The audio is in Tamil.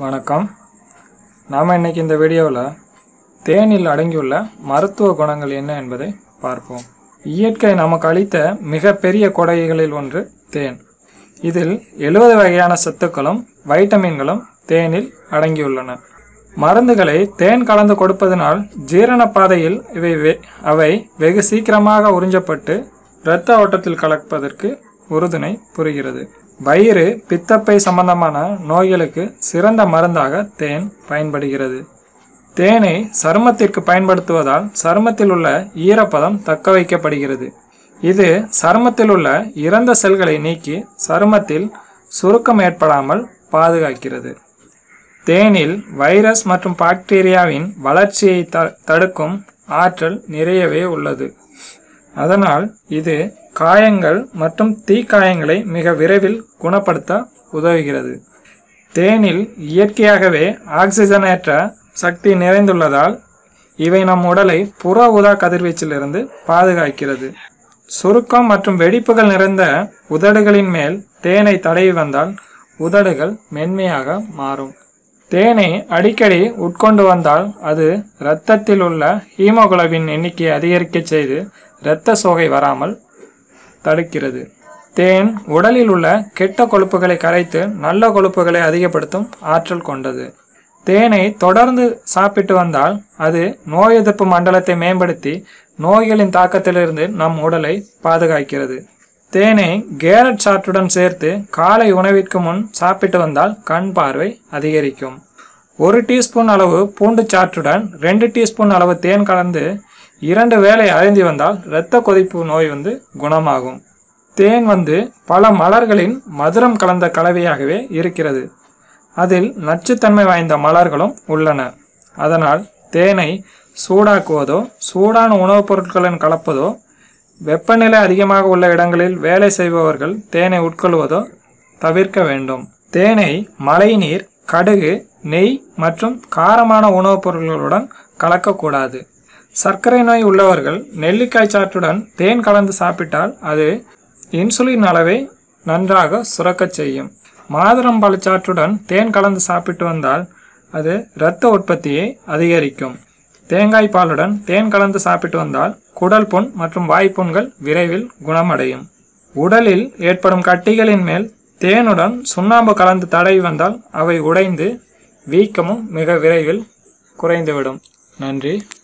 வணக்கம் நாம் இன்னைக்கு இந்த வீடியோவில் தேனில் அடங்கியுள்ள மருத்துவ குணங்கள் என்ன என்பதை பார்ப்போம் இயற்கை நமக்கு அளித்த மிகப்பெரிய கொடைகளில் ஒன்று தேன் இதில் எழுபது வகையான சத்துக்களும் வைட்டமின்களும் தேனில் அடங்கியுள்ளன மருந்துகளை தேன் கலந்து கொடுப்பதனால் ஜீரண பாதையில் இவை வெ- அவை வெகு சீக்கிரமாக உறிஞ்சப்பட்டு இரத்த ஓட்டத்தில் கலப்பதற்கு உறுதுணை புரிகிறது வயிறு பித்தப்பை சம்பந்தமான நோய்களுக்கு சிறந்த மருந்தாக தேன் பயன்படுகிறது தேனை சருமத்திற்கு பயன்படுத்துவதால் சருமத்தில் உள்ள ஈரப்பதம் தக்க வைக்கப்படுகிறது இது சருமத்தில் உள்ள இறந்த செல்களை நீக்கி சருமத்தில் சுருக்கம் ஏற்படாமல் பாதுகாக்கிறது தேனில் வைரஸ் மற்றும் பாக்டீரியாவின் வளர்ச்சியை த தடுக்கும் ஆற்றல் நிறையவே உள்ளது அதனால் இது காயங்கள் மற்றும் தீக்காயங்களை மிக விரைவில் குணப்படுத்த உதவுகிறது தேனில் இயற்கையாகவே ஆக்சிஜனேற்ற சக்தி நிறைந்துள்ளதால் இவை நம் உடலை புற ஊதா கதிர்வீச்சிலிருந்து பாதுகாக்கிறது சுருக்கம் மற்றும் வெடிப்புகள் நிறைந்த உதடுகளின் மேல் தேனை தடவி வந்தால் உதடுகள் மென்மையாக மாறும் தேனை அடிக்கடி உட்கொண்டு வந்தால் அது இரத்தத்தில் உள்ள ஹீமோகுளோபின் எண்ணிக்கையை அதிகரிக்கச் செய்து இரத்த சோகை வராமல் தடுக்கிறது தேன் உடலில் உள்ள கெட்ட கொழுப்புகளை கரைத்து நல்ல கொழுப்புகளை அதிகப்படுத்தும் ஆற்றல் கொண்டது தேனை தொடர்ந்து சாப்பிட்டு வந்தால் அது நோய் எதிர்ப்பு மண்டலத்தை மேம்படுத்தி நோய்களின் தாக்கத்திலிருந்து நம் உடலை பாதுகாக்கிறது தேனை கேரட் சாற்றுடன் சேர்த்து காலை உணவிற்கு முன் சாப்பிட்டு வந்தால் கண் பார்வை அதிகரிக்கும் ஒரு டீஸ்பூன் அளவு பூண்டு சாற்றுடன் ரெண்டு டீஸ்பூன் அளவு தேன் கலந்து இரண்டு வேளை அருந்தி வந்தால் இரத்த கொதிப்பு நோய் வந்து குணமாகும் தேன் வந்து பல மலர்களின் மதுரம் கலந்த கலவையாகவே இருக்கிறது அதில் நச்சுத்தன்மை வாய்ந்த மலர்களும் உள்ளன அதனால் தேனை சூடாக்குவதோ சூடான உணவுப் பொருட்களுடன் கலப்பதோ வெப்பநிலை அதிகமாக உள்ள இடங்களில் வேலை செய்பவர்கள் தேனை உட்கொள்வதோ தவிர்க்க வேண்டும் தேனை மழைநீர் கடுகு நெய் மற்றும் காரமான உணவுப் பொருட்களுடன் கலக்கக்கூடாது சர்க்கரை நோய் உள்ளவர்கள் நெல்லிக்காய் சாற்றுடன் தேன் கலந்து சாப்பிட்டால் அது இன்சுலின் அளவை நன்றாக சுரக்கச் செய்யும் மாதுளம்பழ சாற்றுடன் தேன் கலந்து சாப்பிட்டு வந்தால் அது இரத்த உற்பத்தியை அதிகரிக்கும் தேங்காய் பாலுடன் தேன் கலந்து சாப்பிட்டு வந்தால் குடல் புண் மற்றும் வாய்ப்புண்கள் விரைவில் குணமடையும் உடலில் ஏற்படும் கட்டிகளின் மேல் தேனுடன் சுண்ணாம்பு கலந்து தடவி வந்தால் அவை உடைந்து வீக்கமும் மிக விரைவில் குறைந்துவிடும் நன்றி